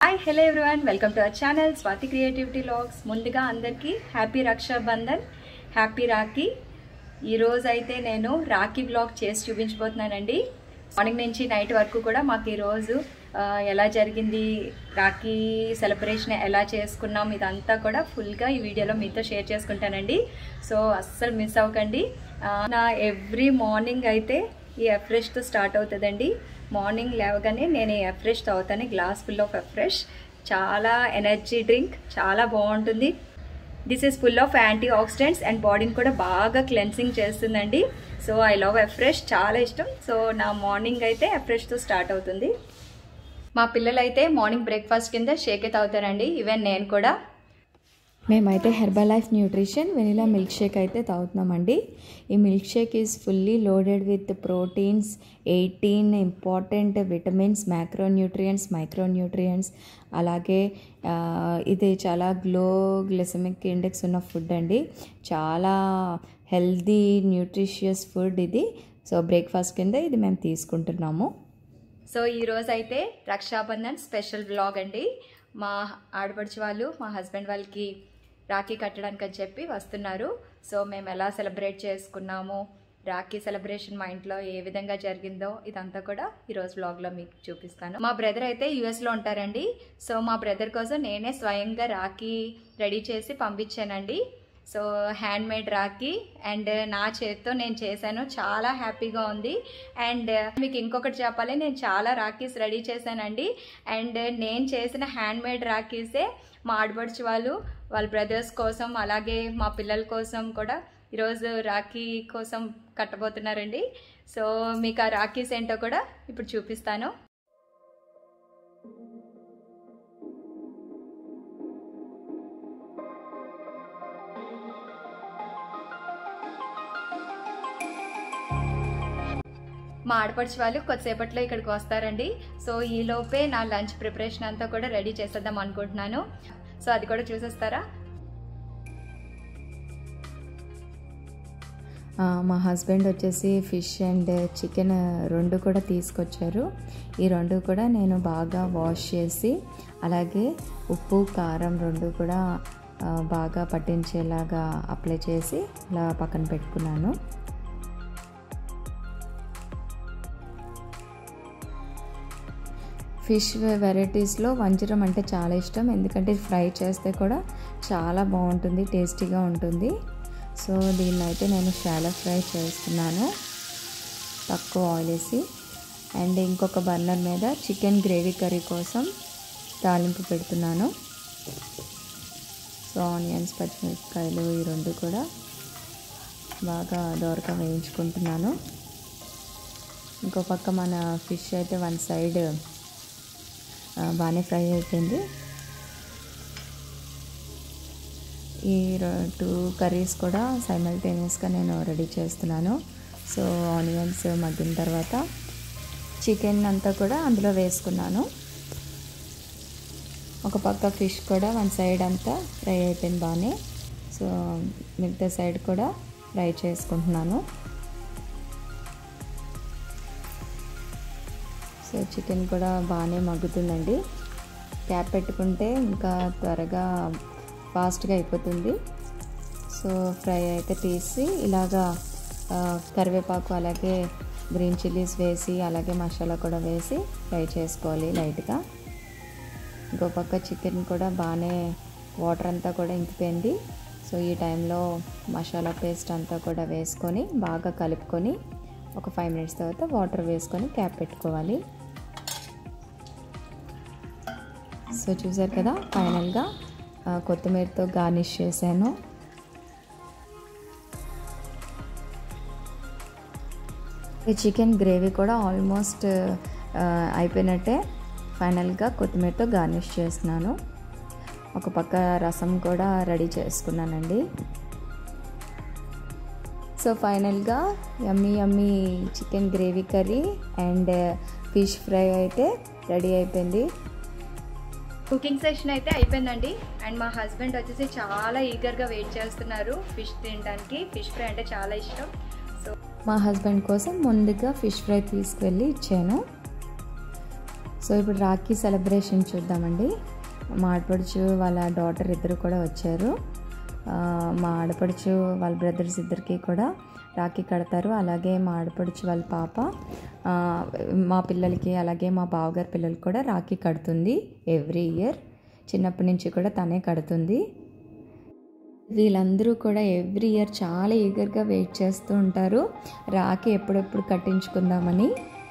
hi hello everyone welcome to our channel Swathi creativity logs ముందుగా అందరికీ happy Rakshabandhan happy Rakhi ఈరోజు అయితే నేను రాఖీ బ్లాగ్ చేసి చూపించబోతున్నానండి మార్నింగ్ నుంచి నైట్ వరకు కూడా మాకు ఈరోజు ఆ, ఎలా జరిగింది రాఖీ సెలబ్రేషన్ ఎలా చేసుకున్నాం ఇదంతా కూడా ఫుల్గా ఈ వీడియోలో మీతో షేర్ చేసుకుంటానండి సో అస్సలు మిస్ అవ్వకండి ఆ, నా ఎవ్రీ మార్నింగ్ అయితే ఈ ఎఫ్రెష్తో స్టార్ట్ అవుతుందండి మార్నింగ్ లేవగానే నేను ఈ ఎఫ్రెష్ తాగుతాను గ్లాస్ ఫుల్ ఆఫ్ ఎఫ్రెష్ చాలా ఎనర్జీ డ్రింక్ చాలా బాగుంటుంది this is full of antioxidants and బాడీని కూడా బాగా క్లెన్సింగ్ చేస్తుందండి సో ఐ లవ్ ఎఫ్రెష్ చాలా ఇష్టం సో నా మార్నింగ్ అయితే ఎఫ్రెష్తో స్టార్ట్ అవుతుంది మా పిల్లలు అయితే మార్నింగ్ బ్రేక్ఫాస్ట్ కింద షేకే తాగుతారండి ఈవెన్ నేను కూడా మేమైతే Herbalife nutrition vanilla milkshake అయితే తాగుతున్నామండి ఈ milkshake is fully loaded with proteins eighteen important vitamins macronutrients micronutrients అలాగే ఆ, ఇది చాలా గ్లో గ్లిసమిక్ ఇండెక్స్ ఉన్న ఫుడ్ అండి చాలా హెల్దీ న్యూట్రిషియస్ ఫుడ్ ఇది సో బ్రేక్ఫాస్ట్ కింద ఇది మేము తీసుకుంటున్నాము సో ఈరోజు అయితే రక్షాబంధన్ స్పెషల్ వ్లాగ్ అండి మా ఆడపడుచు వాళ్ళు మా హస్బెండ్ వాళ్ళకి రాఖీ కట్టడానికి అని చెప్పి వస్తున్నారు సో మేము ఎలా సెలబ్రేట్ చేసుకున్నాము రాఖీ సెలబ్రేషన్ మా ఇంట్లో ఏ విధంగా జరిగిందో ఇదంతా కూడా ఈరోజు వ్లాగ్లో మీకు చూపిస్తాను మా బ్రదర్ అయితే యూఎస్లో ఉంటారండి సో మా బ్రదర్ కోసం నేనే స్వయంగా రాఖీ రెడీ చేసి పంపించానండి so handmade rakhi and నా చేతితో నేను చేశాను చాలా హ్యాపీగా ఉంది అండ్ మీకు ఇంకొకటి చెప్పాలి నేను చాలా రాఖీస్ రెడీ చేశానండి అండ్ నేను చేసిన హ్యాండ్ మేడ్ రాఖీసే మా ఆడపడుచు వాళ్ళు వాళ్ళ బ్రదర్స్ కోసం అలాగే మా పిల్లల కోసం కూడా ఈరోజు రాఖీ కోసం కట్టబోతున్నారండి సో మీకు ఆ రాఖీస్ ఏంటో కూడా ఇప్పుడు చూపిస్తాను మా ఆడపడుచు వాళ్ళు కొద్దిసేపట్లో ఇక్కడికి వస్తారండి సో ఈ లోపే నా లంచ్ ప్రిపరేషన్ అంతా కూడా రెడీ చేసేద్దాం అనుకుంటున్నాను సో అది కూడా చూసేస్తారా ఆ, మా హస్బెండ్ వచ్చేసి ఫిష్ అండ్ చికెన్ రెండు కూడా తీసుకొచ్చారు ఈ రెండు కూడా నేను బాగా వాష్ చేసి అలాగే ఉప్పు కారం రెండు కూడా ఆ, బాగా పట్టించేలాగా అప్లై చేసి ఇలా పక్కన పెట్టుకున్నాను ఫిష్ వెరైటీస్లో వంజరం అంటే చాలా ఇష్టం ఎందుకంటే ఫ్రై చేస్తే కూడా చాలా బాగుంటుంది టేస్టీగా ఉంటుంది సో దీన్ని అయితే నేను షాలో ఫ్రై చేస్తున్నాను తక్కువ ఆయిల్ వేసి అండ్ ఇంకొక బర్నర్ మీద చికెన్ గ్రేవీ కర్రీ కోసం తాలింపు పెడుతున్నాను సో ఆనియన్స్ పచ్చిమిరపకాయలు ఈ రెండు కూడా బాగా దోరగా వేయించుకుంటున్నాను ఇంకో పక్క మన ఫిష్ అయితే వన్ సైడ్ ఆ, బాగానే ఫ్రై అయిపోయింది ఈ టూ కర్రీస్ కూడా సైమల్టేనియస్గా నేను రెడీ చేస్తున్నాను సో ఆనియన్స్ మగ్గిన తర్వాత చికెన్ అంతా కూడా అందులో వేసుకున్నాను ఒక పక్క ఫిష్ కూడా వన్ సైడ్ అంతా ఫ్రై అయిపోయింది బాగానే సో మిగతా సైడ్ కూడా ఫ్రై చేసుకుంటున్నాను సో చికెన్ కూడా బాగానే మగ్గుతుందండి క్యాప్ పెట్టుకుంటే ఇంకా త్వరగా ఫాస్ట్గా అయిపోతుంది సో ఫ్రై అయితే తీసి ఇలాగా ఆ, కరివేపాకు అలాగే గ్రీన్ చిల్లీస్ వేసి అలాగే మసాలా కూడా వేసి ఫ్రై చేసుకోవాలి లైట్గా ఇంకో పక్క చికెన్ కూడా బాగానే వాటర్ అంతా కూడా ఇంకిపోయింది సో ఈ టైంలో మసాలా పేస్ట్ అంతా కూడా వేసుకొని బాగా కలుపుకొని ఒక ఫైవ్ మినిట్స్ తర్వాత వాటర్ వేసుకొని క్యాప్ పెట్టుకోవాలి సో చూసారు కదా ఫైనల్గా ఆ, కొత్తిమీరతో గార్నిష్ చేశాను ఈ చికెన్ గ్రేవీ కూడా ఆల్మోస్ట్ ఆ, అయిపోయినట్టే ఫైనల్గా కొత్తిమీరతో గార్నిష్ చేస్తున్నాను ఒక పక్క రసం కూడా రెడీ చేసుకున్నానండి సో ఫైనల్గా yummy yummy chicken gravy curry and fish fry అయితే రెడీ అయిపోయింది కుకింగ్ సెషన్ అయితే అయిపోయిందండి అండ్ మా హస్బెండ్ వచ్చేసి చాలా ఈగర్గా వెయిట్ చేస్తున్నారు ఫిష్ తినడానికి ఫిష్ ఫ్రై అంటే చాలా ఇష్టం సో మా హస్బెండ్ కోసం ముందుగా ఫిష్ ఫ్రై తీసుకువెళ్ళి ఇచ్చాను సో ఇప్పుడు రాఖీ సెలబ్రేషన్ చూద్దామండి మా ఆడపడుచు వాళ్ళ డాటర్ ఇద్దరు కూడా వచ్చారు ఆ, మా ఆడపడుచు వాళ్ళ బ్రదర్స్ ఇద్దరికి కూడా రాఖీ కడతారు అలాగే మా ఆడపడుచు వాళ్ళ పాప ఆ, మా పిల్లలకి అలాగే మా బావగారి పిల్లలకి కూడా రాఖీ కడుతుంది ఎవ్రీ ఇయర్ చిన్నప్పటి నుంచి కూడా తనే కడుతుంది వీళ్ళందరూ కూడా ఎవ్రీ ఇయర్ చాలా ఈగర్గా వెయిట్ చేస్తూ ఉంటారు రాఖీ ఎప్పుడెప్పుడు కట్టించుకుందామని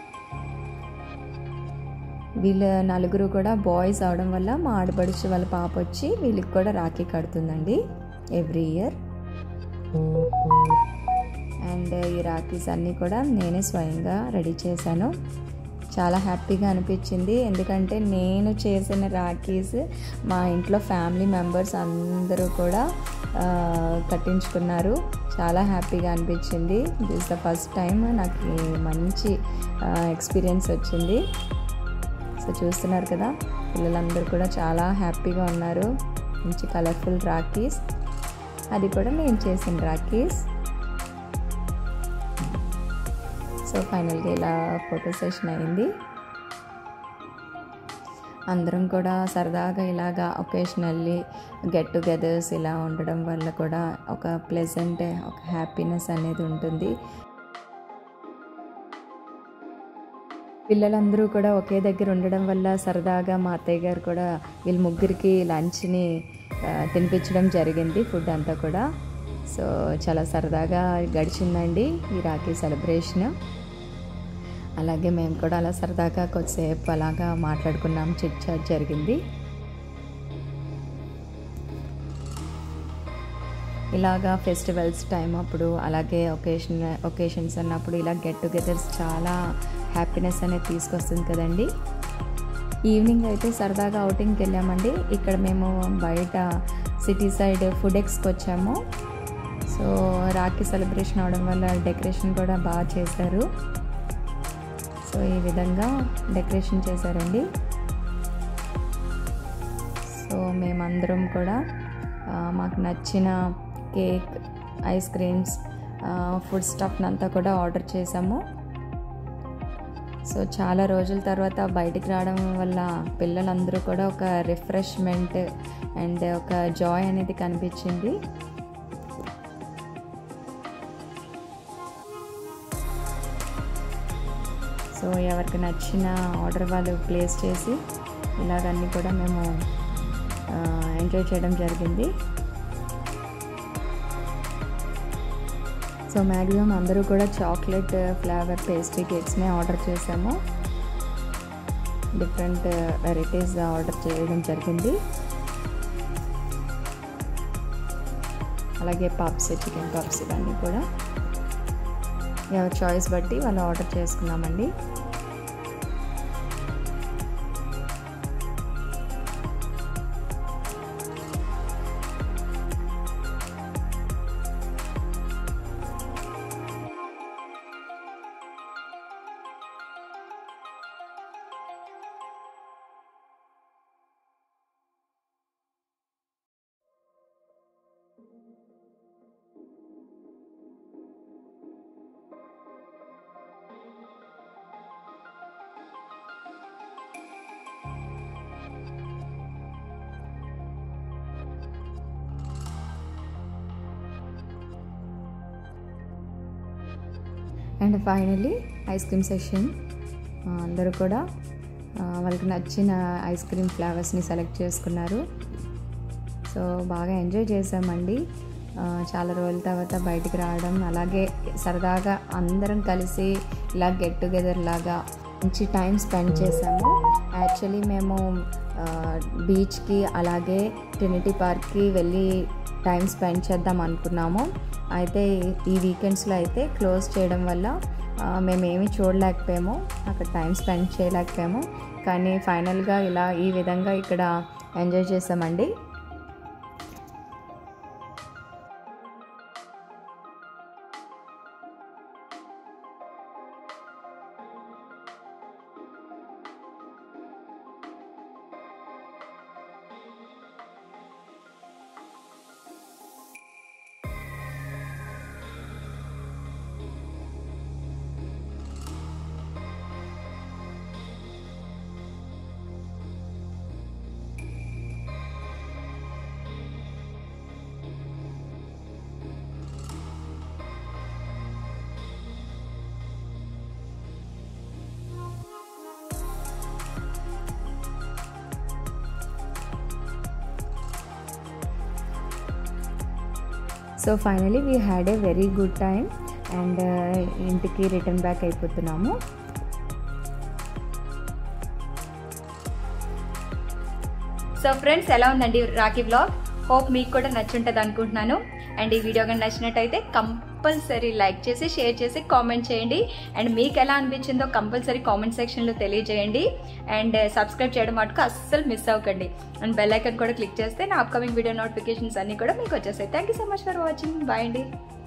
వీళ్ళ నలుగురు కూడా బాయ్స్ అవడం వల్ల మా ఆడపడుచు వాళ్ళ పాప వచ్చి వీళ్ళకి కూడా రాఖీ కడుతుందండి ఎవ్రీ ఇయర్ అండ్ ఈ రాఖీస్ అన్నీ కూడా నేనే స్వయంగా రెడీ చేశాను చాలా హ్యాపీగా అనిపించింది ఎందుకంటే నేను చేసిన రాఖీస్ మా ఇంట్లో ఫ్యామిలీ మెంబర్స్ అందరూ కూడా ఆ, కట్టించుకున్నారు చాలా హ్యాపీగా అనిపించింది దిస్ ద ఫస్ట్ టైం నాకు ఈ మంచి ఎక్స్పీరియన్స్ వచ్చింది సో చూస్తున్నారు కదా పిల్లలందరూ కూడా చాలా హ్యాపీగా ఉన్నారు మంచి కలర్ఫుల్ రాఖీస్ అది కూడా నేను చేసిన రాఖీస్ సో ఫైనల్గా ఇలా ఫోటో సెషన్ అయింది అందరం కూడా సరదాగా ఇలాగా ఒకేషనల్లీ గెట్ టుగెదర్స్ ఇలా ఉండడం వల్ల కూడా ఒక ప్లెజెంట్ ఒక హ్యాపీనెస్ అనేది ఉంటుంది పిల్లలందరూ కూడా ఒకే దగ్గర ఉండడం వల్ల సరదాగా మా అత్తయ్య గారు కూడా వీళ్ళ ముగ్గురికి లంచ్ని ఆ, తినిపించడం జరిగింది ఫుడ్ అంతా కూడా సో చాలా సరదాగా గడిచిందండి ఈ రాఖీ సెలబ్రేషన్ అలాగే మేము కూడా అలా సరదాగా కొద్దిసేపు అలాగా మాట్లాడుకున్నాం చిట్ చాట్ జరిగింది ఇలాగా ఫెస్టివల్స్ టైం అప్పుడు అలాగే ఒకేషన్ ఒకేషన్స్ అన్నప్పుడు ఇలా గెట్ టుగెదర్స్ చాలా హ్యాపీనెస్ అనేది తీసుకొస్తుంది కదండి ఈవినింగ్ అయితే సరదాగా అవుటింగ్కి వెళ్ళామండి ఇక్కడ మేము బయట సిటీ సైడ్ ఫుడ్ ఎక్స్కి వచ్చాము సో రాఖీ సెలబ్రేషన్ అవడం వల్ల డెకరేషన్ కూడా బాగా చేశారు సో ఈ విధంగా డెకరేషన్ చేశారండి సో మేమందరం కూడా ఆ, మాకు నచ్చిన కేక్ ఐస్ క్రీమ్స్ ఫుడ్ స్టఫ్ని అంతా కూడా ఆర్డర్ చేసాము సో చాలా రోజుల తర్వాత బయటికి రావడం వల్ల పిల్లలందరూ కూడా ఒక రిఫ్రెష్మెంట్ అండ్ ఒక జాయ్ అనేది కనిపించింది సో ఎవరికి నచ్చిన ఆర్డర్ వాళ్ళు ప్లేస్ చేసి ఇలాగన్నీ కూడా మేము ఎంజాయ్ చేయడం జరిగింది సో మ్యాక్సిమం అందరూ కూడా చాక్లెట్ ఫ్లేవర్ పేస్ట్రీ కేక్స్నే ఆర్డర్ చేసాము డిఫరెంట్ వెరైటీస్ ఆర్డర్ చేయడం జరిగింది అలాగే పప్స్ చికెన్ పప్స్ ఇవన్నీ కూడా ఎవరి చాయిస్ బట్టి వాళ్ళు ఆర్డర్ చేసుకున్నామండి and finally ice cream session అందరూ కూడా ఆ, వాళ్ళకి నచ్చిన ఐస్ క్రీమ్ ఫ్లేవర్స్ని సెలెక్ట్ చేసుకున్నారు సో బాగా ఎంజాయ్ చేసామండి ఆ, చాలా రోజుల తర్వాత బయటికి రావడం అలాగే సరదాగా అందరం కలిసి ఇలా గెట్ టుగెదర్ లాగా మంచి టైం స్పెండ్ చేసాము యాక్చువల్లీ మేము ఆ, బీచ్కి అలాగే ట్రినిటీ పార్క్కి వెళ్ళి టైం స్పెండ్ చేద్దాం అనుకున్నాము అయితే ఈ వీకెండ్స్లో అయితే క్లోజ్ చేయడం వల్ల ఆ, మేమేమీ చూడలేకపోయాము అక్కడ టైం స్పెండ్ చేయలేకపోయాము కానీ ఫైనల్గా ఇలా ఈ విధంగా ఇక్కడ ఎంజాయ్ చేసామండి so finally we had a very good time and ఇంటికి రిటర్న్ బ్యాక్ అయిపోతున్నాము సో ఫ్రెండ్స్ ఎలా ఉందండి రాఖీ బ్లాగ్ హోప్ మీకు కూడా నచ్చుంటుంది అనుకుంటున్నాను అండ్ ఈ వీడియో కానీ నచ్చినట్టయితే కంపల్సరీ లైక్ చేసి షేర్ చేసి కామెంట్ చేయండి అండ్ మీకు ఎలా అనిపించిందో కంపల్సరీ కామెంట్ సెక్షన్లో తెలియజేయండి అండ్ సబ్స్క్రైబ్ చేయడం మటుకు అస్సలు మిస్ అవ్వకండి అండ్ బెల్ ఐకన్ కూడా క్లిక్ చేస్తే నా అప్కమింగ్ వీడియో నోటిఫికేషన్స్ అన్నీ కూడా మీకు వచ్చేస్తాయి thank you so much for watching bye అండి